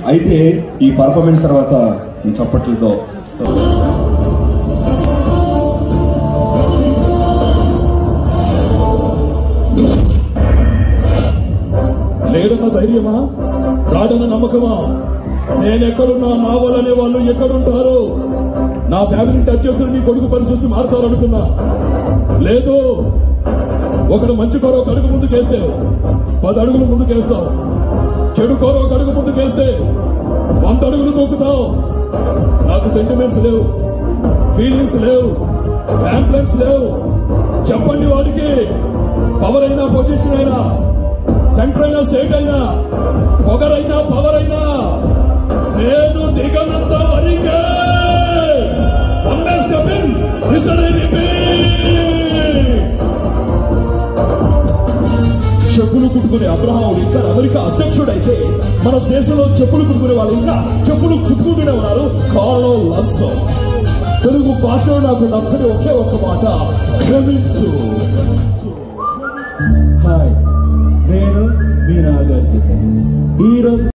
అయితే ఈ పర్ఫార్మెన్స్ తర్వాత ఈ చప్పట్లతో లేదన్న ధైర్యమా రాడన్న నమ్మకమా నేను ఎక్కడున్నా నా వాళ్ళనే వాళ్ళు ఎక్కడుంటారు నా ఫ్యామిలీని టచ్ చేసిన నీ కొడుకు పరిస్థితి మారుతారనుకున్నా లేదు ఒకడు మంచి కోర ఒక అడుగు ముందుకేస్తే పది అడుగులు ముందుకేస్తావు చెడు కోర ఒక అడుగు ముందుకేస్తే వంద అడుగులు తొక్కుతావు నాకు సెంటిమెంట్స్ లేవు ఫీలింగ్స్ లేవు ప్యాంప్లెట్స్ లేవు చెప్పండి వాడికి పవర్ అయినా పొజిషన్ అయినా సెంటర్ అయినా స్టేట్ అయినా పొగరైనా పవర్ అయినా నేను దిగనంత వరికే అండర్స్టాండింగ్ మిస్టర్ చెప్పులు కుట్టుకునే అబ్రహాం ఇంకా అమెరికా అధ్యక్షుడైతే మన దేశంలో చెప్పులు కుట్టుకునే వాళ్ళు ఇంకా చెప్పులు కుట్టుకుంటూనే ఉన్నారు కారణం లంచం తెలుగు భాషలో నాకు నచ్చని ఒకే ఒక్క మాట క్షమించు హాయ్ నేను మీ నాగార్జున ఈ రోజు